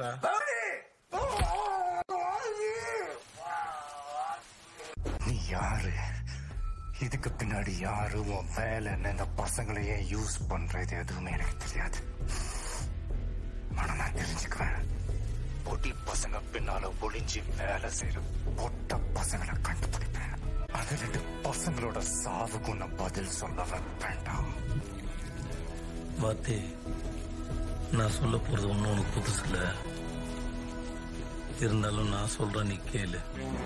சொல்றா நீ யாரு இதுக்கு பின்னாடி யாரு உன் வேலை என்ன இந்த பசங்களையே யூஸ் பண்றது எதுவுமே எனக்கு தெரியாது ஆனா நான் தெரிஞ்சுக்குவேன் பொடி பசங்க பின்னால ஒளிஞ்சு வேலை செய்யற பொட்ட பசங்களை கண்டுபிடிப்பேன் அது ரெண்டு பசங்களோட சாவுக்கு நான் பதில் சொல்ல வேண்டாம் வாத்தி நான் சொல்ல போறது ஒன்னும் உனக்கு புதுசு இல்ல இருந்தாலும் நான் சொல்றேன் நீ கேளு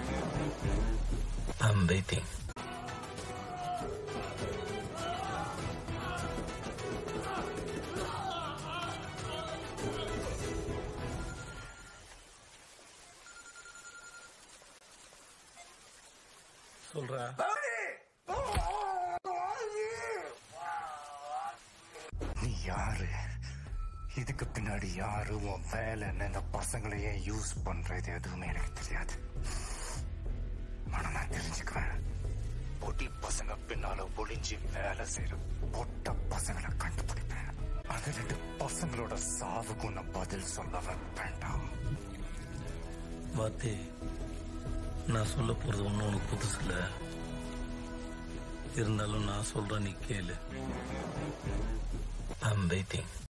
I'm waiting. சொல்றா நீ யாரு இதுக்கு பின்னாடி யாரு உன் வேலை என்ன இந்த பசங்களையே யூஸ் பண்றது எதுவுமே எனக்கு தெரியாது ஆனா நான் தெரிஞ்சுக்குவேன் பொடி பசங்க பின்னால ஒளிஞ்சு வேலை செய்யற பொட்ட பசங்களை கண்டுபிடிப்பேன் அது ரெண்டு பசங்களோட சாவுக்கு நான் பதில் சொல்ல வேண்டாம் வாத்தி நான் சொல்ல போறது ஒன்னும் உனக்கு புதுசு இல்ல இருந்தாலும் நான் சொல்றேன் நீ கேளு I'm waiting.